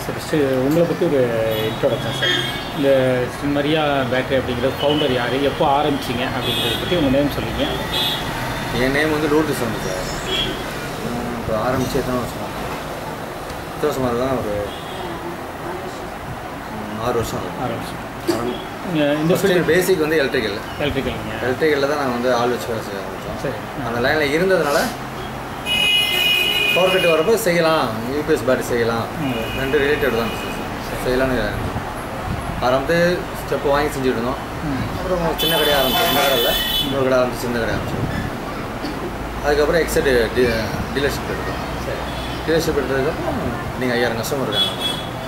Sir first உங்களை பற்றி ஒரு இன்ட்ரோடக்ஷன் சார் இந்த மரியா பேட்டரி அப்படிங்கிறது ஃபவுண்டர் யார் எப்போ ஆரம்பிச்சிங்க அப்படிங்கிறத பற்றி உங்கள் நேம் சொல்லிங்க என் நேம் வந்து ரூட் சவுண்ட் சார் உம், இப்போ ஆரம்பிச்சு எத்தனை வருஷம் எத்தனை வருஷமாக தான் ஒரு உம், ஆறு வருஷம் ஆகுது. ஆரம்பிச்சு ஆரம்பி- இந்த First ஃபீல்டு பேசிக் வந்து எலக்ட்ரிக்கல் எலக்ட்ரிக்கல்ங்க எலக்ட்ரிக்கலில் தான் நான் வந்து ஆள் வச்சு வேலை செய்ய ஆரம்பித்தோம் சரி அந்த லைனில் இருந்ததுனால பவர் கட்டு வரப்போ செய்யலாம் யூபிஎஸ் பேட்டரி செய்யலாம் ம். ரெண்டு ரிலேட்டட் தான் செய்யலாம்னு ஆரம்பித்து ஸ்டெப்பு வாங்கி செஞ்சுட்டு இருந்தோம் ம். அப்புறம் சின்ன கடை ஆரம்பிச்சோம் இந்த கடையில் இன்னொரு கடை ஆரம்பிச்சு சின்ன கடை ஆரம்பிச்சோம் அதுக்கப்புறம் எக்ஸட் டீலர்ஷிப் எடுத்தோம் சரி டீலர்ஷிப் எடுத்ததுக்கப்புறம் நீங்கள் ஐயாயிரம் கஸ்டமர் இருக்காங்க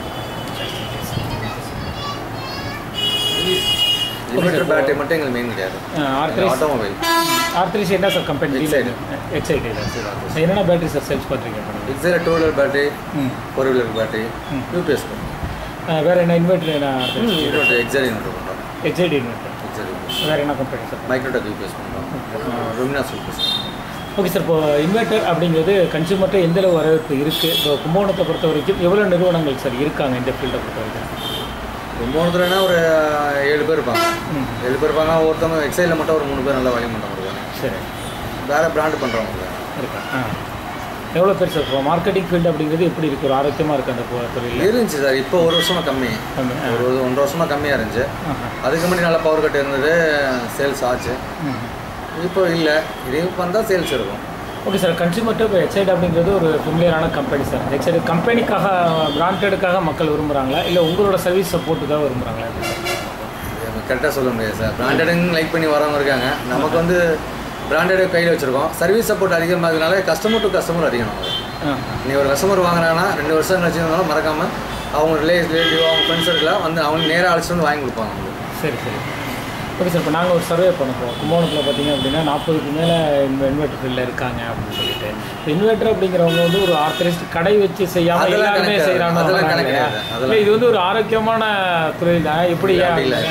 இன்வெர்டர் பேட்டரி மட்டும் எங்களுக்கு மெயின் கிடையாது ஆர்த்ரைஸ் ஆட்டோமொபைல் ஆர்த்ரைஸ் என்ன சார் கம்பெனி Excite. எக்ஸைட் என்னென்ன பேட்டரி சார் சேல்ஸ் பண்ணுறீங்க எக்ஸைட் டூ வீலர் பேட்டரி ம் ஃபோர் வீலர் பேட்டரி ம். யூபிஎஸ் வேறு என்ன இன்வெர்டர் என்ன இன்வெர்டர் எக்ஸைட் இன்வெர்டர் பண்ணுறோம் எக்ஸைட் இன்வெர்டர் எக்ஸைட் வேறு என்ன கம்பெனி சார் மைக்ரோடெக் யூபிஎஸ் பண்ணுறோம் லுமினாஸ் யூபிஎஸ் ஓகே சார் இப்போ இன்வெர்ட்டர் அப்படிங்கிறது கன்சியூமர்கிட்ட எந்த அளவு வரவேற்பு இருக்குது இப்போ கும்பகோணத்தை பொறுத்த வரைக்கும் எவ்வளோ நிறுவனங்கள் சார் இருக்காங்க இந்த ஃபீல்டை பொறுத்த வரைக்கும் கும்பகோணத்துலனா ஒரு ஏழு பேர் இருப்பாங்க ம் ஏழு பேர் இருப்பாங்க ஒருத்தவங்க எக்ஸைடில் மட்டும் ஒரு மூணு பேர் நல்லா வழி பண்ணுறவங்க இருக்காங்க சரி வேறு பிராண்டு பண்ணுறவங்க இருக்காங்க இருக்கா ஆ எவ்வளோ பேர் சார் இப்போ மார்க்கெட்டிங் ஃபீல்டு அப்படிங்கிறது எப்படி இருக்குது ஒரு ஆரோக்கியமாக இருக்குது அந்த பொ- தொழில் இருந்துச்சு சார் இப்போ ஒரு வருஷமா கம்மி கம்மி. ஆ. ஒரு ஒன்றரை வருஷமா கம்மியாக இருந்துச்சு ஆஹா. அதுக்கு முன்னாடி நல்லா பவர் கட் இருந்தது சேல்ஸ் ஆச்சு ம். இப்போ இல்லை இதையும் வந்தால் சேல்ஸ் இருக்கும் ஓகே சார் கன்சியூமர்ட்டு இப்போ எக்ஸைட் அப்படிங்கிறது ஒரு ஃபெமிலியரான கம்பெனி சார் எக்ஸைட் கம்பெனிக்காக பிராண்டடுக்காக மக்கள் விரும்புகிறாங்களா இல்லை உங்களோட சர்வீஸ் சப்போர்ட்டுக்காக விரும்புகிறாங்களா எப்படி சார் கரெக்டாக சொல்ல முடியாது சார் பிராண்டடுன்னு லைக் பண்ணி வரவங்க இருக்காங்க நமக்கு வந்து பிராண்டடு கையில் வச்சுருக்கோம் சர்வீஸ் சப்போர்ட் அதிகமாகறதுனால கஸ்டமர் டு கஸ்டமர் அதிகம் நமக்கு ஆ நீ ஒரு கஸ்டமர் வாங்குறாங்கன்னா ரெண்டு வருஷம் கழிச்சு இருந்தாலும் மறக்காமல் அவங்க ரிலே ரிலேட்டிவ் அவங்க ஃப்ரெண்ட்ஸ் இருக்கலாம் வந்து அவங்க நேராக அழைச்சிட்டு வந்து வாங்கி கொடுப்பாங்க உங்களுக்கு சரி சரி ஓகே சார் இப்போ நாங்கள் ஒரு சர்வே பண்ண போகிறோம் கும்பகோணத்தில் பார்த்தீங்க அப்படின்னா நாற்பதுக்கு மேலே இன்வெர்டர் ஃபீல்டில் இருக்காங்க அப்படின்னு சொல்லிட்டு இப்போ இன்வெர்டர் அப்படிங்கிறவங்க வந்து ஒரு ஆர்த்தரைஸ்ட் கடை வச்சு செய்யாமல் அதெல்லாம் எல்லாருமே கணக்கு- செய்கிறாங்க அதெல்லாம் கணக்கு கிடையாது. இல்லை அதெல்லாம் இது வந்து ஒரு ஆரோக்கியமான தொழில் தான் எப்படி அப்படி இல்லை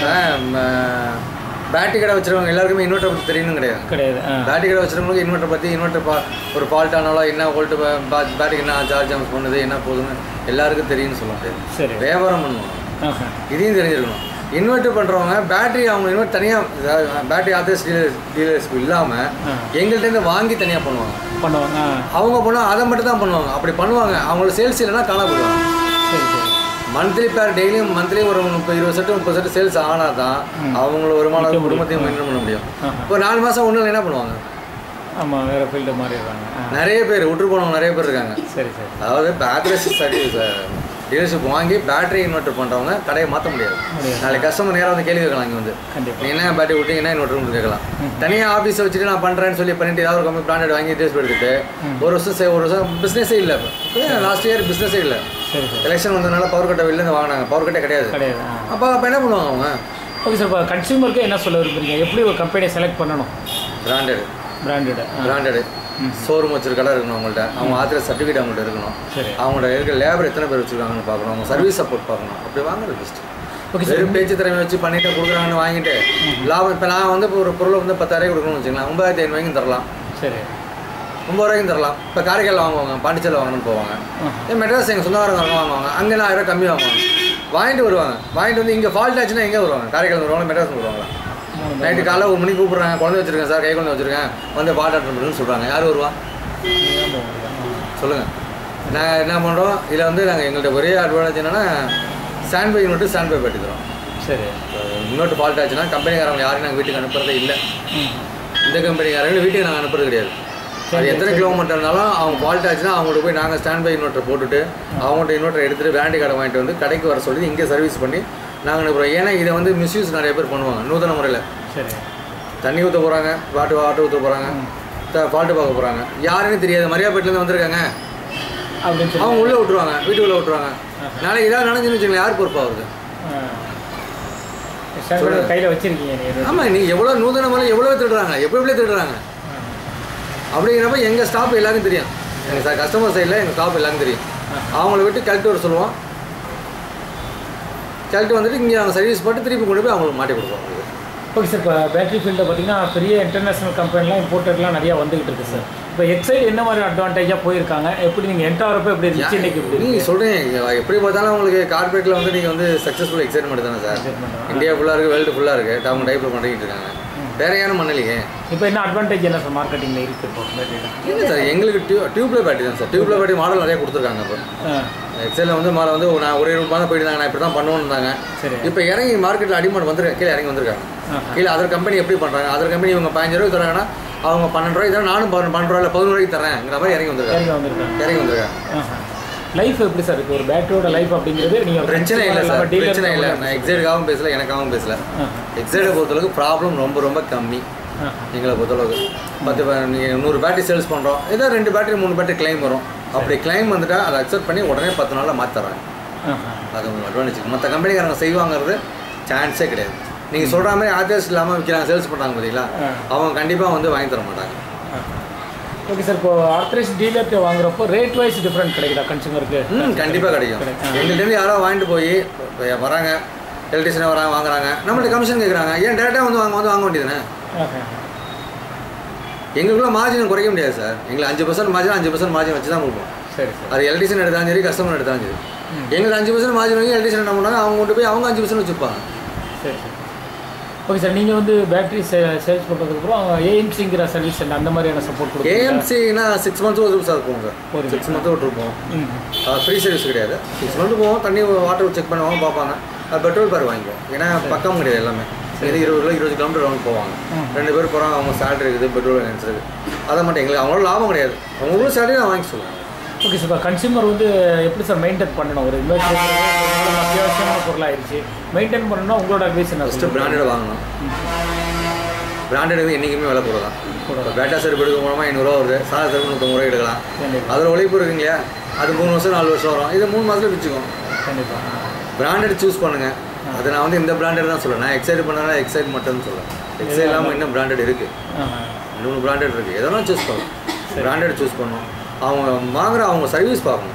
பேட்டரி கடை வச்சிருக்கவங்க எல்லாருக்குமே இன்வெர்ட்டர் பற்றி தெரியணும் கிடையாது கிடையாது ஆ பேட்டரி கடை வச்சிருக்கவங்களுக்கு இன்வெர்ட்டர் பற்றி இன்வெர்ட்டர் பா ஒரு ஃபால்ட் ஆனாலும் என்ன வோல்ட்டு பேட்டரிக்கு என்ன சார்ஜ் ஆம்ஸ் பண்ணுது என்ன போகுதுன்னு எல்லாருக்கும் தெரியும்னு சொல்ல முடியாது சரி வியாபாரம் பண்ணுவாங்க ஆஹா இதையும் தெரிஞ்சிருக்கணும் இன்வெர்ட்டர் பண்ணுறவங்க பேட்டரி அவங்க இன்வெர்ட் தனியாக பேட்டரி ஆத்தர்ஸ் டீலர்ஸ் டீலர்ஸ்க்கு இல்லாமல் ஆ. எங்கள்கிட்ட வாங்கி தனியாக பண்ணுவாங்க பண்ணுவாங்க ஆ அவங்க பண்ணால் அதை மட்டும் தான் பண்ணுவாங்க அப்படி பண்ணுவாங்க அவங்களோட சேல்ஸ் இல்லைன்னா காண போடுவாங்க சரி சரி மந்த்லி பேர் டெய்லியும் மந்த்லி ஒரு முப்பது இருபது செட்டு முப்பது செட்டு சேல்ஸ் ஆனால் தான் அவங்கள வருமானம் குடும்பத்தையும் மெயின்டைன் பண்ண முடியும் ஆஹா. இப்போ நாலு மாதம் ஒன்றும் என்ன பண்ணுவாங்க ஆமாம் வேறு ஃபீல்டு மாறிடுறாங்க ஆ நிறைய பேர் விட்டு போனவங்க நிறைய பேர் இருக்காங்க சரி சரி அதாவது பேட்டரி சர்வீஸ் டீலர்ஷிப் வாங்கி பேட்டரி இன்வெர்ட்டர் பண்ணுறவங்க கடையை மாற்ற முடியாது முடியாது. நாளைக்கு கஸ்டமர் நேராக வந்து கேள்வி கேட்கலாம் இங்கே வந்து கண்டிப்பாக நீ என்ன பேட்டரி விட்டீங்கன்னா இன்வெர்ட்டர் கேட்கலாம் தனியாக ஆஃபீஸை வச்சுட்டு நான் பண்ணுறேன்னு சொல்லி பண்ணிட்டு ஏதாவது ஒரு கம்மி பிராண்டட் வாங்கி டேஸ்ட் எடுத்துட்டு ஒரு வருஷம் சே- ஒரு வருஷம் பிஸ்னஸே இல்லை இப்போ லாஸ்ட் இயர் பிஸ்னஸே இல்லை சரி சரி எலெக்ஷன் வந்ததுனால பவர் கட்டை வெளிலேருந்து வாங்கினாங்க பவர் கட்டே கிடையாது கிடையாது ஆ அப்போ அப்போ என்ன பண்ணுவாங்க அவங்க ஓகே சார் இப்போ கன்சியூமருக்கு என்ன சொல்ல விரும்புறீங்க எப்படி ஒரு கம்பெனியை செலக்ட் பண்ணணும் பிராண்டட் பிராண்டடு பிராண்டடு ஷோரூம் வச்சிருக்க கடை இருக்கணும் அவங்கள்ட்ட அவங்க ஆத்திர சர்டிஃபிகேட் அவங்கள்ட்ட இருக்கணும் சரி அவங்களோட இருக்கிற லேபர் எத்தனை பேர் வச்சிருக்காங்கன்னு பார்க்கணும் அவங்க சர்வீஸ் சப்போர்ட் பார்க்கணும் அப்படி வாங்குறது பெஸ்ட் ஓகே சார் வெறும் பேச்சு திறமை வச்சு பண்ணிட்டு கொடுக்குறாங்கன்னு வாங்கிட்டு லாபம் இப்போ நான் வந்து இப்போ ஒரு பொருளை வந்து பத்தாயிரம் கொடுக்கணும்னு வச்சுக்கலாம் ஒன்பதாயிரத்தி ஐநூறுவாய்க்கும் தரலாம் சரி ஒம்பது ரூபாய்க்கும் தரலாம் இப்போ காரைக்கால் வாங்குவாங்க பாண்டிச்சேரியில் வாங்கணும்னு போவாங்க ஏன் மெட்ராஸ் எங்கள் சொந்தக்காரங்க வாங்குவாங்க அங்கே நான் ஆயிரம் கம்மி வாங்குவாங்க வாங்கிட்டு வருவாங்க வாங்கிட்டு வந்து இங்கே ஃபால்ட் ஆச்சுன்னா எங்கே வருவாங்க காரைக்கால் வருவாங்க மெட்ராஸ் வருவாங்க நைட்டு காலைல ஒரு மணிக்கு கூப்பிட்றாங்க குழந்தை வச்சிருக்கேன் சார் கை குழந்தை வச்சிருக்கேன் வந்து பாட்டு அட்டன் பண்ணுன்னு சொல்கிறாங்க யார் வருவா சொல்லுங்கள் நாங்கள் என்ன பண்ணுறோம் இதில் வந்து நாங்கள் எங்கள்கிட்ட ஒரே அட்வான்டேஜ் என்னென்னா standby unit standby battery தரோம் சரி இன்னொரு ஃபால்ட் ஆச்சுன்னா கம்பெனிக்காரங்க யாரையும் நாங்கள் வீட்டுக்கு அனுப்புறதே இல்லை இந்த கம்பெனிக்காரங்க வீட்டுக்கு நாங்கள் அனுப்புறது கிடையாது அது எத்தனை கிலோமீட்டர் இருந்தாலும் அவங்க ஃபால்ட் ஆச்சுன்னா அவங்கள்ட்ட போய் நாங்கள் ஸ்டாண்ட் பை இன்வெர்ட்டர் போட்டுட்டு அவங்கள்ட்ட இன்வெர்ட்டர் எடுத்துகிட்டு வேண்டி கடை வாங்கிட்டு வந்து கடைக்கு வர சொல்லி இங்கே சர்வீஸ் பண்ணி நாங்கள் அனுப்புகிறோம் ஏன்னா இதை வந்து மிஸ்யூஸ் நிறைய பேர் பண்ணுவாங்க நூதன முறையில் சரி தண்ணி ஊற்ற போகிறாங்க வாட்டு வாட்டர் ஊற்ற போகிறாங்க ஃபால்ட்டு பார்க்க போகிறாங்க யாருன்னு தெரியாது மரியாதைப்பேட்டிலேருந்து வந்திருக்காங்க அப்படின்னு சொல்லி அவங்க உள்ளே விட்டுருவாங்க வீட்டுக்குள்ளே விட்டுருவாங்க நாளைக்கு ஏதாவது நடந்துன்னு வச்சுக்கோங்க யார் பொறுப்பாகுது ஸ்டாண்டர்ட் கையில் வச்சிருக்கீங்க நீங்கள் ஆமாம் நீ எவ்வளோ நூதன முறையில் எவ்வளோ திருடுறாங்க எப்படி எப்படி திருடுறாங்க அப்படிங்கிறப்ப எங்கள் ஸ்டாஃப் எல்லாருக்கும் தெரியும் எங்கள் சார் கஸ்டமர் சைடில் எங்கள் ஸ்டாஃப் எல்லாருக்கும் தெரியும் அவங்கள விட்டு கழட்டு வர சொல்லுவோம் கழட்டு வந்துட்டு இங்கே அவங்க சர்வீஸ் போட்டு திருப்பி கொண்டு போய் அவங்களுக்கு மாட்டி கொடுப்போம் அவங்களுக்கு ஓகே சார் இப்போ பேட்டரி ஃபீல்டில் பார்த்தீங்கன்னா பெரிய இன்டர்நேஷனல் கம்பெனிலாம் இம்போர்ட்டட்லாம் நிறையா வந்துகிட்டு இருக்கு சார் இப்போ எக்ஸைட் என்ன மாதிரி அட்வான்டேஜாக போயிருக்காங்க எப்படி நீங்கள் என்ட்ரு ஆகிறப்ப எப்படி இருந்துச்சு இன்னைக்கு எப்படி நீ சொல்கிறேன் எப்படி பார்த்தாலும் உங்களுக்கு கார்பரேட்டில் வந்து நீங்கள் வந்து சக்ஸஸ்ஃபுல் எக்ஸைட்மெண்ட் தானே சார் இருக்கு இந்தியா ஃபுல்லாக இருக்குது வேர்ல்டு ஃபுல்லாக இருக்குது அவங்க டைப்பில் பண்ணிக்கிட்டு இருக்காங்க வேற யாரும் பண்ணலையே இப்போ என்ன அட்வான்டேஜ் என்ன சார் மார்க்கெட்டிங்கில் இருக்குது இப்போ பேட்டரியில் இல்லை சார் எங்களுக்கு டியூ டியூப்ல பேட்டரி தான் சார் டியூப்ல பேட்டரி மாடல் நிறைய கொடுத்துருக்காங்க இப்போ எக்ஸலில் வந்து மாடல் வந்து நான் ஒரே ரூபா தான் போயிட்டு நான் இப்படி தான் பண்ணுவோன்னு இருந்தாங்க சரி இப்போ இறங்கி மார்க்கெட்டில் அடிமாட் வந்துருக்காங்க கீழே இறங்கி வந்திருக்காங்க ஆஹா. கீழே அதர் கம்பெனி எப்படி பண்ணுறாங்க அதர் கம்பெனி இவங்க பதினஞ்சு ரூபாய்க்கு தராங்கன்னா அவங்க பன்னெண்டு ரூபாய்க்கு தரேன் நானும் பன்னெண்டு பன்னெண்டு ரூபாய்க்கு பதினொரு ரூபாய்க்கு தரேங்கிற மாதிரி இறங்கி வந்திருக்காங்க இறங்கி வந்திருக்காங்க இறங்கி வந்திருக்காங்க லைஃப் எப்படி சார் இருக்குது ஒரு பேட்டரியோட லைஃப் அப்படிங்கிறது நீங்கள் பிரச்சனை இல்லை சார் பிரச்சனை இல்லை நான் எக்ஸைடுக்காகவும் பேசல எனக்காகவும் பேசல எக்ஸைடை பொறுத்தளவுக்கு ப்ராப்ளம் ரொம்ப ரொம்ப கம்மி எங்களை பொறுத்தளவுக்கு பத்து ப- நீங்க நூறு பேட்டரி சேல்ஸ் பண்ணுறோம் ஏதோ ரெண்டு பேட்டரி மூணு பேட்டரி கிளைம் வரும் அப்படி கிளைம் வந்துட்டா அதை அக்செப்ட் பண்ணி உடனே பத்து நாளில் மாற்றி தர்றாங்க அது உங்களுக்கு அட்வான்டேஜ் மற்ற கம்பெனிக்காரங்க செய்வாங்கிறது சான்ஸே கிடையாது நீங்கள் சொல்கிற மாதிரி ஆர்டிஸ்ட் இல்லாமல் விற்கிறாங்க சேல்ஸ் பண்ணுறாங்க பார்த்தீங்களா ஆ. அவங்க கண்டிப்பாக வந்து வாங்கி தர மாட்டாங்க ஓகே சார் இப்போ ஆர்த்தரைஸ் டீலர்கிட்ட வாங்குறப்போ ரேட் வைஸ் டிஃப்ரெண்ட் கிடைக்குதா கன்சூமருக்கு ம் கண்டிப்பாக கிடைக்கும் கிடைக்கும். எங்கள்கிட்ட யாரோ வாங்கிட்டு போய் இப்போ வராங்க எலக்ட்ரிஷனாக வராங்க வாங்குறாங்க நம்மள்ட்ட கமிஷன் கேட்குறாங்க ஏன் டேரெக்டாக வந்து வாங்க வந்து வாங்க வேண்டியதுதானே எங்களுக்குள்ள மார்ஜின் குறைக்க முடியாது சார் எங்களுக்கு அஞ்சு பர்சன்ட் மார்ஜின் அஞ்சு பர்சன்ட் மார்ஜின் வச்சு தான் கொடுப்போம் சரி சார் அது எலக்ட்ரிஷன் எடுத்தாலும் சரி கஸ்டமர் எடுத்தாலும் சரி எங்களுக்கு அஞ்சு பர்சன்ட் மார்ஜின் வாங்கி எலக்ட்ரிஷன் என்ன பண்ணுறாங்க அவங்க கொண்டு போய் அவங்க அஞ்சு பர்சன்ட் வச்சுப்பாங்க சரி சரி ஓகே சார் நீங்கள் வந்து பேட்டரி சே சேல்ஸ் பண்ணுறதுக்கப்புறம் ஏஎம்சிங்கிற சர்வீஸ் சென்டர் அந்த மாதிரியான சப்போர்ட் கொடுக்குறீங்க ஏஎம்சினா சிக்ஸ் மந்த்ஸ் ஒரு சார் போவோம் சார் ஒரு சிக்ஸ் மந்த்து விட்டுருப்போம் ம் ஃப்ரீ சர்வீஸ் கிடையாது சிக்ஸ் மந்த்து போவோம் தண்ணி வாட்டர் செக் பண்ணுவாங்க பார்ப்பாங்க அது பெட்ரோல் பேர் வாங்கிக்குவோம் ஏன்னா பக்கம் கிடையாது எல்லாமே இது இருபது கிலோ இருபது கிலோமீட்டர் அவங்க போவாங்க ம். ரெண்டு பேர் போகிறாங்க அவங்க சேலரி இருக்குது பெட்ரோல் வேலன்ஸ் இருக்குது அதை மட்டும் எங்களுக்கு அவங்களோட லாபம் கிடையாது அவங்களும் சேலரி நான் வாங்கி சொல்லுவேன் ஓகே சார் இப்போ கன்சியூமர் வந்து எப்படி சார் மெயின்டைன் பண்ணணும் ஒரு இன்வெர்டர் அத்தியாவசியமான பொருளாயிருச்சு மெயின்டைன் பண்ணணும்னா உங்களோட அட்வைஸ் என்ன ஃபஸ்ட்டு பிராண்டட் வாங்கணும் பிராண்டட் வந்து என்றைக்குமே விலை கூட தான் இப்போ பேட்டா செருப்பு எடுக்க மூலமாக ஐநூறுரூவா வருது சாதா செருப்பு நூற்றம்பது ரூபா எடுக்கலாம் கண்டிப்பாக அதில் உழைப்பு இருக்குங்க இல்லையா அது மூணு வருஷம் நாலு வருஷம் வரும் இது மூணு மாதத்துல பிச்சுக்கும் கண்டிப்பாக பிராண்டட் சூஸ் பண்ணுங்க அது நான் வந்து இந்த பிராண்டட் தான் சொல்லுவேன் நான் எக்ஸைட் பண்ணனா எக்ஸைட் மட்டும் சொல்லுவேன் எக்ஸைட் இல்லாமல் இன்னும் பிராண்டட் இருக்கு இன்னொன்று பிராண்டட் இருக்கு எதனா சூஸ் பண்ணணும் பிராண்டட் சூஸ் பண்ணணும் அவங்க வாங்குற அவங்க சர்வீஸ் பார்க்கணும்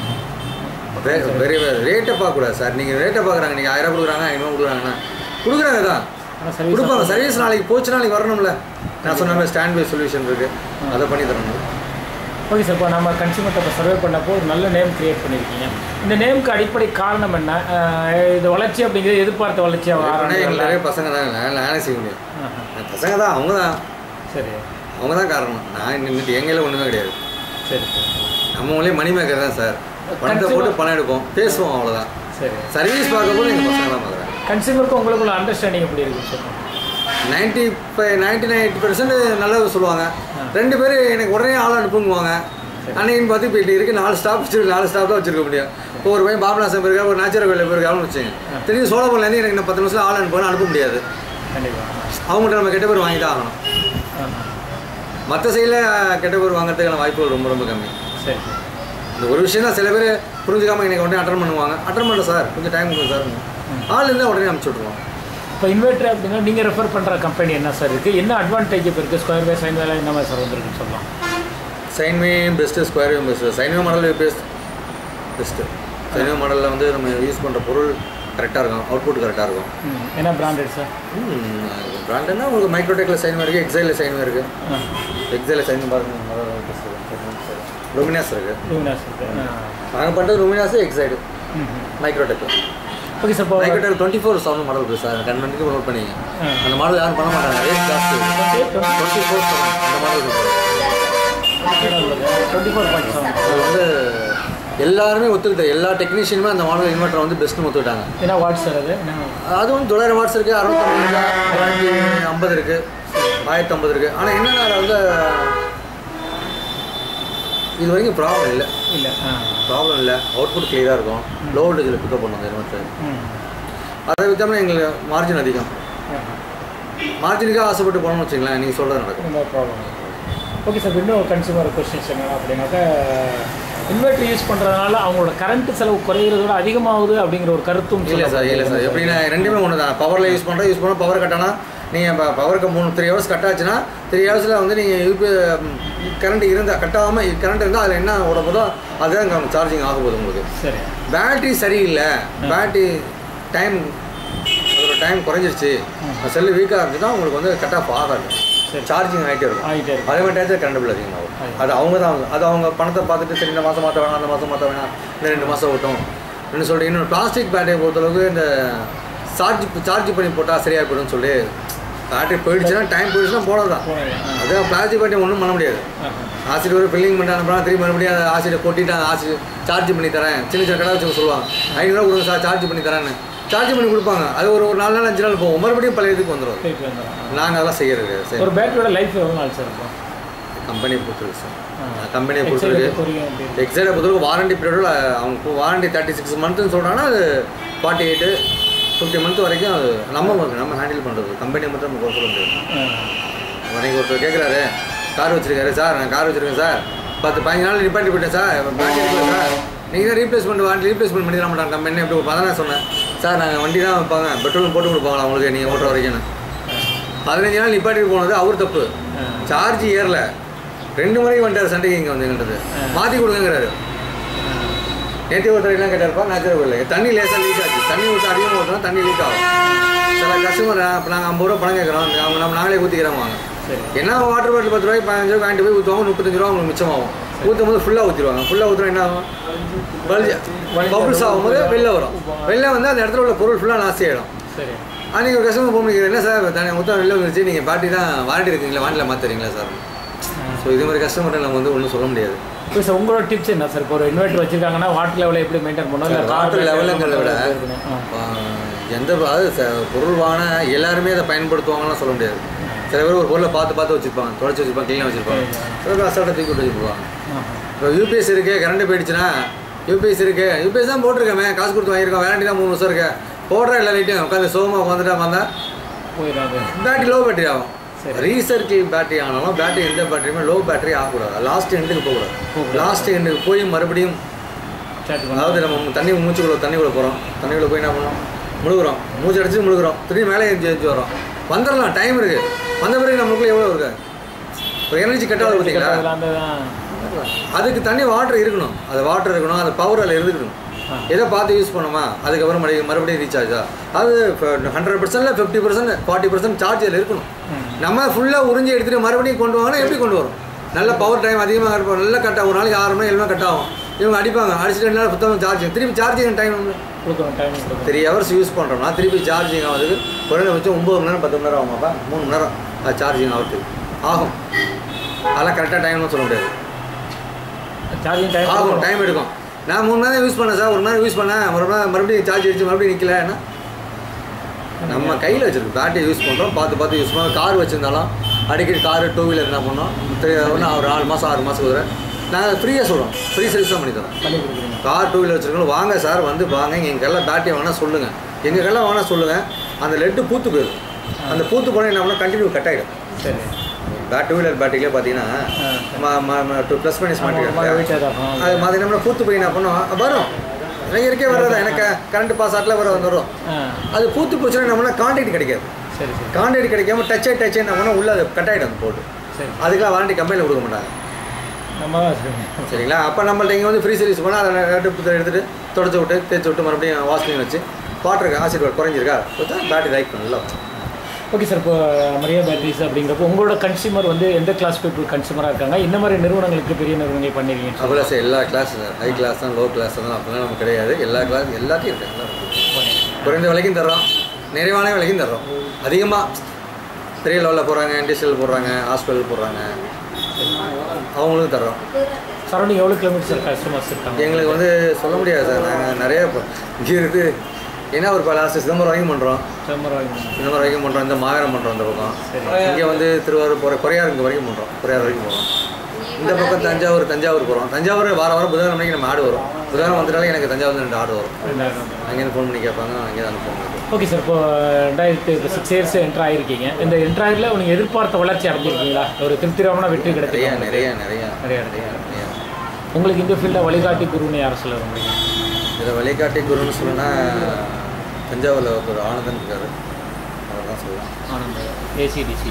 வெரி ரேட்டை பார்க்கக்கூடாது சார் நீங்கள் ரேட்டை பார்க்குறாங்க நீங்கள் ஆயிரம் கொடுக்குறாங்க ஐநூறு கொடுக்குறாங்கன்னா கொடுக்குறாங்க தான் ஆனால் சர்வீஸ் கொடுப்பாங்க சர்வீஸ் நாளைக்கு போச்சு நாளைக்கு வரணும்ல நான் சொன்ன மாதிரி ஸ்டாண்ட் பை சொல்யூஷன் இருக்கு அதை பண்ணி தரணும் ஓகே சார் இப்போ நம்ம கன்சியூமர்கிட்ட இப்போ சர்வே பண்ணப்போ ஒரு நல்ல நேம் கிரியேட் பண்ணியிருக்கீங்க இந்த நேமுக்கு அடிப்படை காரணம் என்ன அஹ் இது வளர்ச்சி அப்படிங்கிறது எதிர்பார்த்த வளர்ச்சியாக ஆனால் எங்களுக்கு ஆரம்பிக்கல நிறைய பசங்க தான் நான் நானே செய்ய முடியும் பசங்க தான் அவங்க தான் சரி அவங்க தான் காரணம் நான் நின்றுட்டு எங்கையில் ஒன்றுமே கிடையாது சரி சரி நம்ம ஊர்லேயே மணி மேக்கர் தான் சார் பணத்தை போட்டு பணம் எடுப்போம் பேசுவோம் அவ்வளோதான் சரி சர்வீஸ் பார்க்க கூட எங்கள் பசங்க தான் பார்க்குறாங்க கன்சியூமருக்கு உங்களுக்குள்ள அண்டர்ஸ்டாண்டிங் எப்படி இருக்கு sir ninety five ninety nine percent நல்லது சொல்லுவாங்க ரெண்டு பேர் எனக்கு உடனே ஆள் அனுப்புங்குவாங்க அன்னைக்குன்னு பார்த்து இப்போ இருக்கு நாலு ஸ்டாப் வச்சிருக்கு நாலு ஸ்டாப் தான் வச்சிருக்க முடியும் இப்போ ஒரு பையன் பாபநாசம் போயிருக்கா ஒரு நாச்சர கோயில் போயிருக்கான்னு வச்சுங்க தெரிஞ்சு சோழபுரம்லேருந்து எனக்கு இன்னும் பத்து நிமிஷம் ஆள் அனுப்பணும் அனுப்ப முடியாது கண்டிப்பாக அவங்கள்ட்ட நம்ம கெட்ட பேர் வாங்கி தான் ஆகணும் மற்ற சைடில் கெட்ட பேர் வாங்குறதுக்கான வாய்ப்புகள் ரொம்ப ரொம்ப கம்மி சரி இந்த ஒரு விஷயம் தான் சில பேர் புரிஞ்சுக்காம எனக்கு உடனே அட்டன் பண்ணுவாங்க அட்டன் பண்ண சார் கொஞ்சம் டைம் கொடுங்க சார் ஆள் இருந்தால் உடனே அனுப்பிச்சி விட்ருவோம் இப்போ இன்வெர்டர் அப்படின்னா நீங்கள் ரெஃபர் பண்ணுற கம்பெனி என்ன சார் இருக்குது என்ன அட்வான்டேஜ் இப்போ இருக்குது ஸ்கொயர் வேஸ் சைன் வேலை என்ன மாதிரி சார் வந்திருக்குன்னு சொல்லலாம் sinewave best square wave best sinewave model best best sinewave மாடலில் வந்து நம்ம யூஸ் பண்ணுற பொருள் கரெக்டாக இருக்கும் அவுட்புட் கரெக்டாக இருக்கும் ம் என்ன பிராண்டட் சார் பிராண்டுன்னா உங்களுக்கு மைக்ரோடெக்கில் சைன்வே இருக்குது எக்ஸைலில் சைன்வே இருக்குது எக்ஸைலில் சைன் பாருங்க லுமினாஸ் இருக்குது லூமினாஸ் இருக்குது நாங்கள் பண்ணுறது Luminous Exide Microtek okay sir இப்போ Microtek twenty four seven model இருக்குது சார் கன்வென்ட்டுக்கு நோட் பண்ணிங்க அந்த மாடல் யாரும் பண்ண மாட்டாங்க ரேட் ஜாஸ்தி டுவெண்ட்டி ஃபோர் செவன் அந்த மாடல் இருக்குது டுவெண்ட்டி ஃபோர் பாயிண்ட் செவன் அது வந்து எல்லாருமே ஒத்துக்கிட்ட எல்லா டெக்னீஷியனுமே அந்த மாடல் இன்வெர்டர் வந்து பெஸ்ட்னு ஒத்துக்கிட்டாங்க என்ன வாட் சார் அது என்ன அதுவும் தொள்ளாயிரம் வாட்ஸ் இருக்குது அறுநூத்தம்பது இருக்குது தொள்ளாயிரத்தி ஐம்பது இருக்குது ஆயிரத்தி ஐம்பது இருக்குது ஆனால் என்னென்ன அதில் வந்து இது வரைக்கும் ப்ராப்ளம் இல்லை இல்லை ஆ ப்ராப்ளம் இல்லை அவுட்புட் கிளியராக இருக்கும் லோ வோல்டேஜில் பிக்கப் பண்ணும் அந்த இன்வெர்டர் ம் அதை விற்றோம்னா எங்களுக்கு மார்ஜின் அதிகம் ஆஹா. மார்ஜினுக்காக ஆசைப்பட்டு போனோம்னு வச்சுங்களேன் நீங்கள் சொல்கிறது நடக்கும் இந்த ப்ராப்ளம் ஓகே சார் இன்னும் கன்சியூமர் கொஸ்டின்ஸ் என்ன அப்படின்னாக்கா இன்வெர்டர் யூஸ் பண்ணுறதுனால அவங்களோட கரண்ட் செலவு குறையிறத விட அதிகமாகுது அப்படிங்கிற ஒரு கருத்தும் இல்லை சார் இல்லை சார் எப்படின்னா ரெண்டுமே ஒன்று தான் பவரில் யூஸ் பண்ணுறோம் யூஸ் பண்ணோம் பவர் கட்டானா நீங்கள் இப்போ பவருக்கு மூணு த்ரீ ஹவர்ஸ் கட் ஆச்சுன்னா த்ரீ ஹவர்ஸில் வந்து நீங்கள் யூபி கரண்ட் இருந்தால் கட் ஆகாமல் கரண்ட் இருந்தால் அதில் என்ன ஓட போதோ அதுதான் சார்ஜிங் ஆக போகுது உங்களுக்கு சரி பேட்டரி சரியில்லை பேட்டரி டைம் அதோட டைம் குறைஞ்சிருச்சு செல்லு வீக்காக இருந்துச்சுன்னா உங்களுக்கு வந்து கட் ஆஃப் ஆகாது சரி. சார்ஜிங் ஆகிட்டே இருக்கும் ஆகிட்டே இருக்கு அதே மாதிரி டயத்தில் கரண்ட் பில் அதிகமாகும் அது அவங்க தான் அது அவங்க பணத்தை பார்த்துட்டு சரி இந்த மாதம் மாற்ற வேணாம் அந்த மாதம் மாற்ற வேணாம் இந்த ரெண்டு மாதம் ஓட்டும் என்ன சொல்லிட்டு இன்னொரு பிளாஸ்டிக் பேட்டரியை பொறுத்தளவுக்கு இந்த சார்ஜ் சார்ஜ் பண்ணி போட்டால் சரியாக போயிடும்னு சொல்லி பேட்டரி போயிடுச்சுன்னா டைம் போயிடுச்சுன்னா போனதான் அதான் பிளாஸ்டிக் பேட்டரி ஒன்றும் பண்ண முடியாது ஆசிட் ஒரு ஃபில்லிங் பண்ணி அனுப்புனா திரும்பி மறுபடியும் அதை ஆசிட்டை கொட்டிட்டு அந்த ஆசிட் சார்ஜ் பண்ணி தரேன் சின்ன சின்ன கடை வச்சு சொல்லுவாங்க ஐநூறுரூவா கொடுங்க சார் சார்ஜ் பண்ணி தரேன்னு சார்ஜ் பண்ணி கொடுப்பாங்க அது ஒரு ஒரு நாலு நாள் அஞ்சு நாள் போகும் மறுபடியும் பழைய இதுக்கு வந்துடும் திருப்பி வந்துடும் நாங்கள் அதெல்லாம் செய்யறது சரி ஒரு பேட்டரியோட லைஃப் எவ்வளோ நாள் சார் இருக்கும் கம்பெனியை பொறுத்திருக்கு சார் ஆ. கம்பெனியை Excel பொறுத்திருக்கு பொறுத்தவரைக்கும் எப்படி இருக்கு? எக்ஸைடை பொறுத்தவரைக்கும் வாரண்டி பீரியடில் அவங்க வாரண்டி தேர்ட்டி சிக்ஸ் மந்த்னு சொல்கிறாங்கன்னா அது ஃபார்ட்டி எயிட்டு ஃபிஃப்டி மந்த் வரைக்கும் அது நம்ம நம்ம ஹேண்டில் பண்ணுறது கம்பெனியை மட்டும் நம்ம குறை சொல்ல முடியாது ஆ. அன்றைக்கி ஒருத்தர் கேட்குறாரு கார் வச்சிருக்காரு சார் நான் கார் வச்சிருக்கேன் சார் பத்து பதினஞ்சு நாள் நிப்பாட்டி போயிட்டேன் சார் பேட்டரி இல்லை சார் நீங்கள் தான் ரீப்ளேஸ்மெண்ட் வாங்கி ரீப்ளேஸ்மெண்ட் பண்ணி தர மாட்டாங்க கம்பெனி எப்படி ஒரு பதினாறு சொன்னேன் சார் நாங்கள் வண்டி தான் வைப்பாங்க பெட்ரோல் போட்டு கொடுப்பாங்களா உங்களுக்கு நீங்கள் ஓட்டுற வரைக்கும் பதினஞ்சு நாள் நிப்பாட்டி போனது அவர் தப்பு ஆ. சார்ஜ் ஏறல ரெண்டு முறைக்கு வந்துட்டார் சண்டைக்கு இங்கே வந்து எங்கன்றது மாற்றி கொடுங்கங்கிறாரு நேற்று ஒருத்தர் என்ன கேட்டாருப்பா நேச்சுரல் இல்லை தண்ணி லேசாக லீக் ஆச்சு தண்ணி ஊற்ற அதிகமாக ஊற்றினா தண்ணி லீக் ஆகும் சில கஸ்டமர் இப்போ நாங்கள் ஐம்பது ரூபா பணம் கேட்குறோம் அவங்க நம்ம நாங்களே ஊற்றிக்கிறோம் வாங்க சரி என்ன வாட்டர் பாட்டில் பத்து ரூபாய்க்கு பதினஞ்சு ரூபாய் வாங்கிட்டு போய் ஊற்றுவாங்க முப்பத்தஞ்சு ரூபா உங்களுக்கு மிச்சமாகும் ஊற்றும் போது ஃபுல்லாக ஊற்றிடுவாங்க ஃபுல்லாக ஊற்றுனா என்ன ஆகும் பபுள்ஸ் ஆகும்போது வெளில வரும் வெளில வந்து அந்த இடத்துல உள்ள பொருள் ஃபுல்லாக நாஸ்தி ஆகிடும் சரி அன்றைக்கி ஒரு கஸ்டமர் ஃபோன் பண்ணிக்கிறேன் என்ன சார் தனி மொத்தம் வெளில வந்துருச்சு நீங்கள் பேட்டரி தான் வாரண்டி இருக்குங்களா வாண்டில் மாற்றுறீங்களா சார் ஸோ இது மாதிரி கஸ்டமர்கிட்ட நம்ம வந்து ஒன்றும் சொல்ல முடியாது இப்போ சார் உங்களோட டிப்ஸ் என்ன சார் இப்போ ஒரு இன்வெர்டர் வச்சிருக்காங்கன்னா வாட்டர் லெவலை எப்படி மெயின்டைன் பண்ணணும் இல்லை வாட்டர் லெவலுங்கிறத விட ஆ. ஆஹ், எந்த அதாவது ச- பொருள் வாங்கின எல்லாருமே அதை பயன்படுத்துவாங்கலாம் சொல்ல முடியாது சில பேர் ஒரு பொருளை பார்த்து பார்த்து வச்சுருப்பாங்க தொடச்சி வச்சுருப்பாங்க க்ளீனாக வச்சுருப்பாங்க சில பேர் அசால்ட்டாக தூக்கி விட்டு வச்சுருப்பாங்க ஆஹா. இப்போ யூபிஎஸ் இருக்கு கரண்ட் போயிடுச்சுன்னா யூபிஎஸ் இருக்கு யூபிஎஸ் தான் போட்டிருக்கேன் காசு கொடுத்து வாங்கியிருக்கோம் வேரண்டி தான் மூணு வருஷம் இருக்கு போடுற எல்லா லைட்டையும் உட்காந்து சோகமாக உட்காந்துட்டா வந்தால் போயிடாது பேட்டரி லோ பேட்டரி ஆகும் சரி. ரீசர்க்கிள் பேட்டரி ஆனாலும் பேட்டரி எந்த பேட்டரியுமே லோ பேட்டரி ஆகக்கூடாது லாஸ்ட் எண்டுக்கு போகக்கூடாது போகக்கூடாது. லாஸ்ட் எண்டுக்கு போய் மறுபடியும் சார்ஜ் பண்ண அதாவது நம்ம தண்ணி மூச்சுக்குள்ள தண்ணிக்குள்ள போகிறோம் தண்ணிக்குள்ள போய் என்ன பண்ணோம் முழுகுறோம் மூச்சு அடிச்சு முழுகுறோம் திரும்பி மேலே எஞ்சி எஞ்சி வரோம் வந்துடலாம் டைம் இருக்கு வந்த பிறகு நம்மளுக்குள்ள எவ்வளோ இருக்கு ஒரு எனர்ஜி கட் ஆகுது பார்த்தீங்களா அதில் அந்த தான் அதுக்கு தண்ணி வாட்டர் இருக்கணும் அது வாட்டர் இருக்கணும் அது பவர் அதில் இருந்துக்கணும் ஆ. எதை பார்த்து யூஸ் பண்ணோமா அதுக்கப்புறம் மறுபடியும் மறுபடியும் ரீசார்ஜா அது ஹண்ட்ரட் பர்சன்ட்ல fifty percent forty percent charge அதில் இருக்கணும் ம். நம்ம ஃபுல்லாக உறிஞ்சி எடுத்துகிட்டு மறுபடியும் கொண்டு வாங்கினா எப்படி கொண்டு வரும் நல்ல பவர் டைம் அதிகமாக இருப்போம் நல்லா கட் ஆகும் ஒரு நாளைக்கு ஆறு மணி ஏழு மணி கட் ஆகும் இவங்க அடிப்பாங்க அடிச்சுட்டு ரெண்டு நாள் சுத்தமாக சார்ஜிங் திருப்பி சார்ஜிங் டைம் கொடுக்குறோம் டைம் கொடுக்குறோம் த்ரீ ஹவர்ஸ் யூஸ் பண்ணுறோம்னா திருப்பி சார்ஜிங் ஆகுதுக்கு குறைந்தபட்சம் ஒம்பது மணி நேரம் பத்து மணி நேரம் ஆகுமாப்பா மூணு மணி நேரம் அது சார்ஜிங் ஆகுது ஆகும் அதெல்லாம் கரெக்டாக டைம்னு சொல்ல முடியாது சார்ஜிங் டைம் ஆகும் டைம் எடுக்கும் நான் மூணு நேரம் யூஸ் பண்ணேன் சார் ஒரு நேரம் யூஸ் பண்ணேன் ஒரு நேரம் மறுபடியும் சார்ஜ் அடிச்சு மறுபடியும் நிற்கலன்னா நம்ம கையில் வச்சிருக்கோம் பேட்டரி யூஸ் பண்ணுறோம் பார்த்து பார்த்து யூஸ் பண்ணுறோம் கார் வச்சுருந்தாலும் அடிக்கடி கார் டூ வீலர் என்ன பண்ணோம் த்ரீ ஒன்று ஒரு நாலு மாதம் ஆறு மாதத்துக்கு வர நாங்கள் ஃப்ரீயாக சொல்கிறோம் ஃப்ரீ சர்வீஸ் தான் பண்ணி தரோம் பண்ணி கொடுக்குறீங்க கார் டூ வீலர் வச்சுருக்கோம் வாங்க சார் வந்து வாங்க எங்கள் கல்ல பேட்டரி வேணா சொல்லுங்கள் எங்கள் கல்ல வேணா சொல்லுங்கள் அந்த லெட்டு பூத்து போயிடும் அந்த பூத்து போனால் என்ன பண்ணால் கண்டினியூ கட் ஆகிடும் சரி பேட் டூ வீலர் பேட்டரியிலே பார்த்தீங்கன்னா டூ ப்ளஸ் பண்ணி ஸ்மார்ட் வீட்டாக தான் அது மாதிரி நம்ம பூத்து போய் என்ன பண்ணுவோம் வரும் எனக்கு இருக்கே வர்றதா எனக்கு கரண்ட் பாஸ் ஆட்டில் வர வந்துடும் ஆ அது பூத்து போச்சுன்னா என்ன பண்ணால் கான்டாக்ட் கிடைக்காது சரி சரி கான்டாக்ட் கிடைக்காம டச் டச் என்ன பண்ணால் உள்ள அது கட் ஆகிடும் அந்த போட்டு சரி அதுக்கெல்லாம் வாரண்டி கம்பெனியில் கொடுக்க மாட்டாங்க நம்ம தான் வச்சுருக்கோம் சரிங்களா அப்போ நம்மள்ட்ட இங்கே வந்து ஃப்ரீ சர்வீஸ் பண்ணால் அதை எடுத்து எடுத்துட்டு தொடச்சி விட்டு தேய்ச்சி விட்டு மறுபடியும் வாஷ் பண்ணி வச்சு வாட்டருக்கு ஆசிட் குறைஞ்சிருக்கா கொடுத்தா பேட்டரி லைக் நல்லா ஓகே சார் இப்போ மரியா பேட்டரிஸ் அப்படிங்கிறப்போ உங்களோட கன்சியூமர் வந்து எந்த கிளாஸ் பீப்புள் கன்சியூமராக இருக்காங்க இந்த மாதிரி நிறுவனங்களுக்கு பெரிய நிறுவனங்கள் பண்ணிருக்கீங்க அப்படிலாம் சார் எல்லா கிளாஸ் ஹை கிளாஸ் தான் லோ கிளாஸ் தான் அப்படிலாம் நமக்கு கிடையாது எல்லா கிளாஸ் எல்லாத்தையும் இருக்கு எல்லாம் இருக்கு. குறைந்த விலைக்கும் தர்றோம் நிறைவான விலைக்கும் தர்றோம் அதிகமாக பெரிய லெவலில் போகிறாங்க இண்டஸ்ட்ரியல் போடுறாங்க ஹாஸ்பிட்டல் போடுறாங்க அவங்களுக்கும் தர்றோம் சரௌண்டிங் எவ்வளோ கிலோமீட்டர் சார் கஸ்டமர்ஸ் இருக்காங்க எங்களுக்கு வந்து சொல்ல முடியாது சார் நாங்கள் நிறைய இப்போ இங்கே இருக்கு ஏன்னா ஒரு இப்போ லாஸ்ட்டு சிதம்பரம் வரைக்கும் பண்ணுறோம் செம்மரம் சிதம்பரம் வரைக்கும் பண்ணுறோம் இந்த மாகரம் பண்ணுறோம் இந்த பக்கம் சரி இங்கே வந்து திருவாரூர் போகிற குறையாருங்க வரைக்கும் பண்ணுறோம் குறையார் வரைக்கும் போகிறோம் இந்த பக்கம் தஞ்சாவூர் தஞ்சாவூர் போகிறோம் தஞ்சாவூர் வார வாரம் புதன்கிழமை மணிக்கு நம்ம ஆடு வரும் புதன்கிழமை வந்துட்டாலே எனக்கு தஞ்சாவூர் ரெண்டு ஆடு வரும் ரெண்டாயிரம் அங்கேருந்து ஃபோன் பண்ணி கேட்பாங்க அங்கே தான் அனுப்புவாங்க ஓகே சார் இப்போ ரெண்டாயிரத்து இப்போ சிக்ஸ் இயர்ஸ் என்ட்ரு ஆகிருக்கீங்க இந்த என்ட்ரு ஆகிரில் நீங்கள் எதிர்பார்த்த வளர்ச்சி அடைஞ்சிருக்கீங்களா ஒரு திருப்திகரமான வெற்றி நிறைய கிடைச்சிருக்கா நிறைய நிறைய நிறைய நிறைய நிறைய உங்களுக்கு இந்த ஃபீல்டில் வழிகாட்டி குருன்னு யாரை சொல்ல முடியும் இதில் வழிகாட்டி குருன்னு சொல்லணும்னா தஞ்சாவூரில் ஒரு ஆனந்தன் இருக்காரு அவர் தான் சொல்லலாம் ஆனந்த் ஏசிடிசி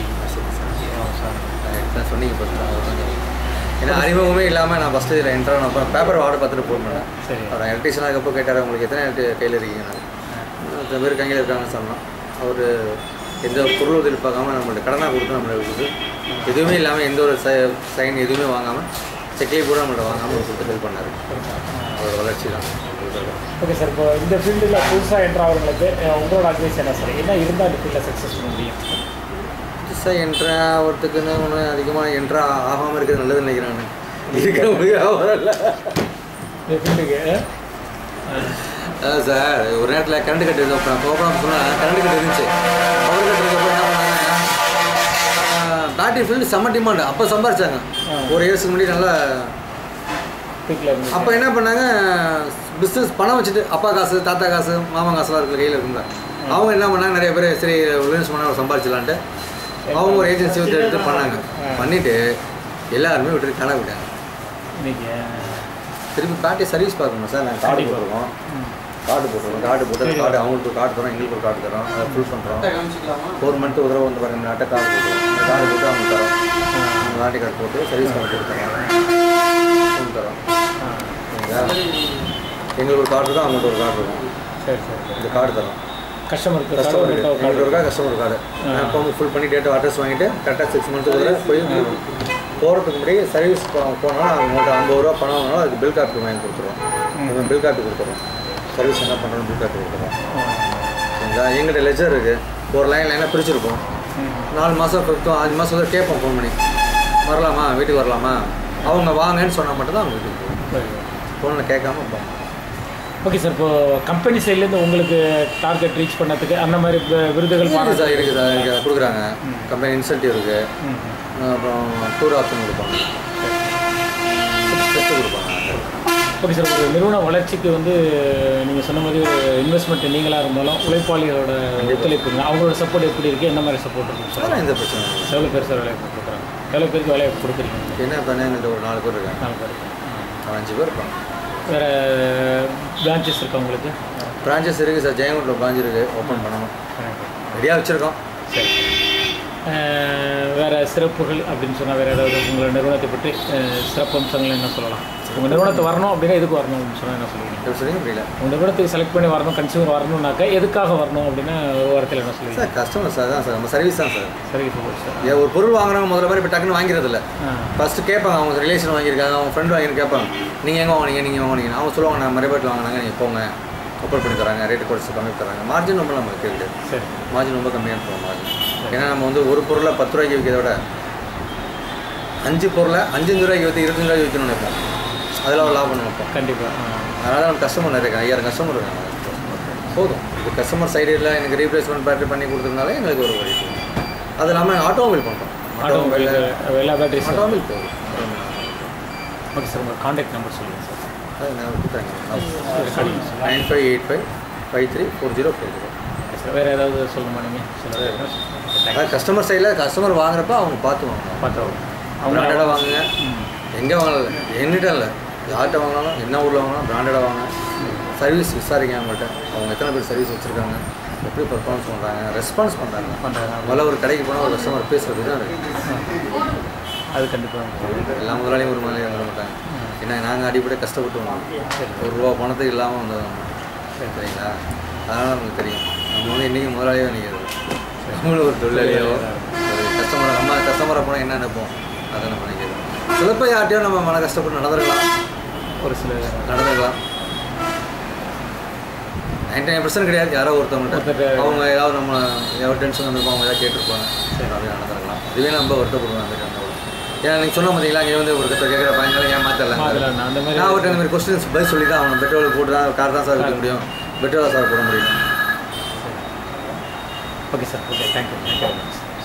நான் சொன்னீங்க பார்த்தா அவர் தான் சொல்லலாம். ஏன்னா அறிமுகமே இல்லாமல் நான் ஃபஸ்ட்டு இதில் என்ட்ரான அப்புறம் பேப்பர் வார்டு பார்த்துட்டு ஃபோன் பண்ணேன் சரி அவர் எலக்ட்ரிஷன் அதுக்கப்புறம் கேட்டார் உங்களுக்கு எத்தனை எலக்ட்ரி கையில் இருக்கீங்க இத்தனை பேர் கையில் இருக்காங்கன்னு சொன்னோம் அவர் எந்த பொருள் எதிர்பார்க்காம நம்மள்ட்ட கடனாக கொடுத்து நம்மளை கொடுத்து எதுவுமே இல்லாமல் எந்த ஒரு சைன் எதுவுமே வாங்காமல் செக்லீவ் கூட நம்மள்ட்ட வாங்காமல் கொடுத்து ஹெல்ப் பண்ணார் அவரோட வளர்ச்சி தான் ஓகே சார் இப்போ இந்த ஃபீல்டில் புதுசாக என்ட்ரு ஆகிறவங்களுக்கு அஹ், உங்களோட அட்வைஸ் என்ன சார் என்ன இருந்தால் இந்த ஃபீல்டில் சக்ஸஸ் பண்ண முடியும் புதுசாக என்ட்ரா ஆகிறதுக்குன்னு ஒன்று அதிகமாக என்ட்ரா ஆகாமல் இருக்கிறது நல்லதுன்னு நினைக்கிறேன் நான். இருக்க முடியாது இந்த ஃபீல்டுக்கு அதான் சார் ஒரு நேரத்தில் கரண்ட் கட் இருந்தோம் இப்போ ப்ரோக்ராம் சொன்னால் கரண்ட் கட் இருந்துச்சு பவர் கட் இருக்கப்போ என்ன பண்ணாங்க பேட்டரி ஃபீல்டு செம்ம டிமாண்ட் அப்போ சம்பாரிச்சாங்க ஒரு இயர்ஸ்க்கு முன்னாடி நல்லா பீக்கில் இருந்து அப்போ என்ன பண்ணாங்க பிஸ்னஸ் பணம் வச்சுட்டு அப்பா காசு தாத்தா காசு மாமா காசுலாம் இருக்கிற கையில் இருக்குங்க அவங்க என்ன பண்ணாங்க நிறைய பேர் சரி ரிலையன்ஸ் பண்ணால் சம்பாரிச்சிடலான்ட்டு அவங்க ஒரு ஏஜென்சி வந்து எடுத்து பண்ணாங்க பண்ணிவிட்டு எல்லாருமே விட்டுட்டு காண விட்டாங்க இன்னைக்கு திருப்பி பேட்டரி சர்வீஸ் பார்க்கணும் சார் நாங்கள் கார்டு போட்டுருக்கோம் கார்டு போட்டுருக்கோம் கார்டு போட்டு அந்த கார்டு அவங்களுக்கு ஒரு கார்டு தரோம் எங்களுக்கு ஒரு கார்டு தரோம் அதை ஃபுல் பண்ணுறோம் ஃபோர் மந்த்து ஒரு தடவை வந்து பாருங்க நாட்டை கார்டு போட்டுருவோம் அந்த கார்டு போட்டு அவங்க தரோம் அந்த நாட்டி கார்டு போட்டு சர்வீஸ் கார்டு போட்டு தரோம் ஃபோன் தரோம் சரிங்களா எங்களுக்கு ஒரு கார்டு தான் அவங்களுக்கு ஒரு கார்டு இருக்கும் சரி சரி இந்த கார்டு தரோம் கஸ்டமருக்கு கஸ்டமர் எங்களுக்கு ஒரு கார்டு கஸ்டமர் கார்டு அப்போ அவங்க ஃபுல் பண்ணி டேட்டா அட்ரஸ் வாங்கிட்டு கரெக்டாக சிக்ஸ் மந்த்துக்கு ஒரு போய் போகிறதுக்கு முன்னாடி சர்வீஸ் போனால் அவங்கள்ட்ட ஐம்பது ரூபா பணம் வாங்கினாலும் அதுக்கு பில் கார்டு வாங்கி கொடுத்துருவோம் பில் கார்டு கொடுத்துருவோம் சர்வீஸ் என்ன பண்ணுறோம் பில் கார்டு கொடுத்துருவோம் சரிங்களா எங்கிட்ட லெஜர் இருக்குது ஒரு லைன் லைனாக பிரிச்சிருப்போம் நாலு மாதம் பக்கம் அஞ்சு மாதம் வந்து கேட்போம் ஃபோன் பண்ணி வரலாமா வீட்டுக்கு வரலாமா அவங்க வாங்கன்னு சொன்னால் மட்டும்தான் அவங்க வீட்டுக்கு போவோம் ஃபோனில் கேட்காம போவோம் ஓகே சார் இப்போ கம்பெனி சைட்லேருந்து உங்களுக்கு டார்கெட் ரீச் பண்ணதுக்கு அந்த மாதிரி வி- விருதுகள் இருக்குது பாராட்டு சார் இருக்குது சார் இங்கே கொடுக்குறாங்க கம்பெனி இன்சென்டிவ் இருக்குது ம். அப்புறம் டூர் ஆப்ஷன் கொடுப்பாங்க செட்டு கொடுப்பாங்க ஓகே சார் ஒரு நிறுவன வளர்ச்சிக்கு வந்து நீங்கள் சொன்ன மாதிரி ஒரு இன்வெஸ்ட்மெண்ட் நீங்களாக இருந்தாலும் உழைப்பாளிகளோட ஒத்துழைப்புங்க அவங்களோட சப்போர்ட் எப்படி இருக்குது என்ன மாதிரி சப்போர்ட் இருக்கும் சார் அதெல்லாம் எந்த பிரச்சனை இல்லை எவ்வளோ பேர் சார் வேலையை கொடுக்குறாங்க எவ்வளோ பேருக்கு வேலையை கொடுக்குறீங்க என்ன பண்ண எங்கள்கிட்ட ஒரு நாலு பேர் இருக்காங்க நாலு பேர் ஒரு அஞ்சு பேர் இருப்பாங்க வேறு பிரான்ச்சஸ் இருக்கா உங்களுக்கு பிரான்ச்சஸ் இருக்குது சார் ஜெயங்கூட்டில் பிரான்ச் இருக்குது ஓப்பன் பண்ணணும் ரெடியாக வச்சுருக்கோம் சரி அஹ், வேற சிறப்புகள் அப்படின்னு சொன்னால் வேறு ஏதாவது உங்களோட நிறுவனத்தை பற்றி அஹ், சிறப்பு அம்சங்கள் என்ன சொல்லலாம் உங்கள் நிறுவனத்தை வரணும் அப்படின்னா எதுக்கு வரணும் அப்படின்னு சொன்னால் என்ன சொல்லுவீங்க எப்படி சொல்லுங்க புரியல உங்கள் நிறுவனத்துக்கு செலக்ட் பண்ணி வரணும் கன்சியூமர் வரணும்னாக்கா எதுக்காக வரணும் அப்படின்னா ஒரு வாரத்தில் என்ன சொல்லுவீங்க சார் கஸ்டமர் சார் தான் சார் நம்ம சர்வீஸ் தான் சார் சரி சூப்பர் சார் ஏன் ஒரு பொருள் வாங்குறவங்க முதல்ல மாதிரி இப்போ டக்குன்னு வாங்கிறது இல்லை ஆ ஃபஸ்ட்டு கேட்பாங்க அவங்க ரிலேஷன் வாங்கியிருக்காங்க அவங்க ஃப்ரெண்ட் வாங்கிட்டு கேட்பாங்க நீங்கள் எங்கே வாங்கினீங்க நீங்கள் வாங்கினீங்க அவங்க சொல்லுவாங்க நான் மறைபாட்டில் வாங்கினாங்க நீங்கள் போங்க கப்பல் பண்ணி தராங்க ரேட்டு குறைச்சி கம்மி தராங்க மார்ஜின் ரொம்ப நம்ம கேட்குது சரி மார்ஜின் ரொம்ப கம்மியாக இருக்கும் மார்ஜின் ஏன்னா நம்ம வந்து ஒரு பொருளை பத்து ரூபாய்க்கு விற்கிறத விட அஞ்சு பொருளை அஞ்சஞ்சு ரூபாய்க்கு விற்று இருபத்தஞ்சு ரூபாய்க்கு விற்கணும்னு நினைப்போம் அதில் ஒரு லாபம் நினைப்போம் கண்டிப்பாக அதனால நம்ம கஸ்டமர் நிறைய இருக்காங்க ஐயாயிரம் கஸ்டமர் இருக்காங்க போதும் இப்போ கஸ்டமர் சைடில் எனக்கு ரீப்ளேஸ்மெண்ட் பேட்டரி பண்ணி கொடுத்ததுனால எங்களுக்கு ஒரு வழி அது இல்லாமல் ஆட்டோமொபைல் பண்ணுறோம் ஆட்டோமொபைல் எல்லா பேட்டரிஸ் ஆட்டோமொபைல் போதும் ஓகே சார் உங்கள் காண்டாக்ட் நம்பர் சொல்லுங்கள் சார் அது நான் கொடுத்தாங்க recording nine five eight five five three four zero four zero sir வேறு ஏதாவது சொல்லணுமா நீங்கள் சொல்லுங்கள் அதாவது கஸ்டமர் சைடில் கஸ்டமர் வாங்குறப்ப அவங்க பார்த்து வாங்கணும் பார்த்து அவங்க பிராண்டடாக வாங்குங்க ம் எங்கே வாங்கல என்கிட்ட இல்லை யார்கிட்ட வாங்கினாலும் என்ன ஊரில் வாங்கினாலும் பிராண்டடாக வாங்க சர்வீஸ் விசாரிங்க அவங்கள்ட்ட அவங்க எத்தனை பேர் சர்வீஸ் வச்சுருக்காங்க எப்படி பர்ஃபார்மன்ஸ் பண்ணுறாங்க ரெஸ்பான்ஸ் பண்ணுறாங்க பண்ணுறாங்க முதல்ல ஒரு கடைக்கு போனால் ஒரு கஸ்டமர் பேசுறது தான் இருக்கு அது கண்டிப்பாக எல்லா முதலாளியும் ஒரு முதலாளியும் வர மாட்டாங்க ஏன்னா நாங்கள் அடிப்படை கஷ்டப்பட்டு வந்தோம் ஒரு ரூபா பணத்துக்கு இல்லாமல் வந்தோம் நம்ம சரிங்களா அதனால் நமக்கு தெரியும் நம்ம வந்து இன்றைக்கி முதலாளியோ நிற்கிறது நம்மளும் ஒரு தொழிலாளியோ ஒரு கஸ்டமரை நம்ம கஸ்டமரை போனால் என்ன நினைப்போம் அதை நம்ம நினைக்கிறோம் சிலப்போ யார்ட்டையும் நம்ம மன கஷ்டப்பட்டு நடந்துருக்கலாம் ஒரு சில நடந்துக்கலாம் நைன்டி நைன் பர்சன்ட் கிடையாது யாரோ ஒருத்தவங்கள்ட்ட ஒருத்தர் அவங்க ஏதாவது நம்ம எவ்வளோ டென்ஷன் வந்திருப்போம் அவங்க ஏதாவது கேட்டிருப்பாங்க சரி அப்படியே நடந்துருக்கலாம் இதுவே நம்ம வருத்தப்படுவோம் அந்த மாதிரி நடந்துக்கலாம் ஏன்னா நீங்கள் சொன்ன பார்த்தீங்களா இங்கே வந்து ஒரு கட்ட கேட்குற பையன்களை ஏன் மாற்றல அதில் நான் அந்த மாதிரி நான் அவர்கிட்ட இந்த மாதிரி கொஸ்டின்ஸ் பதில் சொல்லி தான் அவனை பெட்ரோல் போட்டு தான் கார் தான் சார் விற்க முடியும் பெட்ரோல் தான் சார் போட முடியும் okay sir okay thank you thank you very much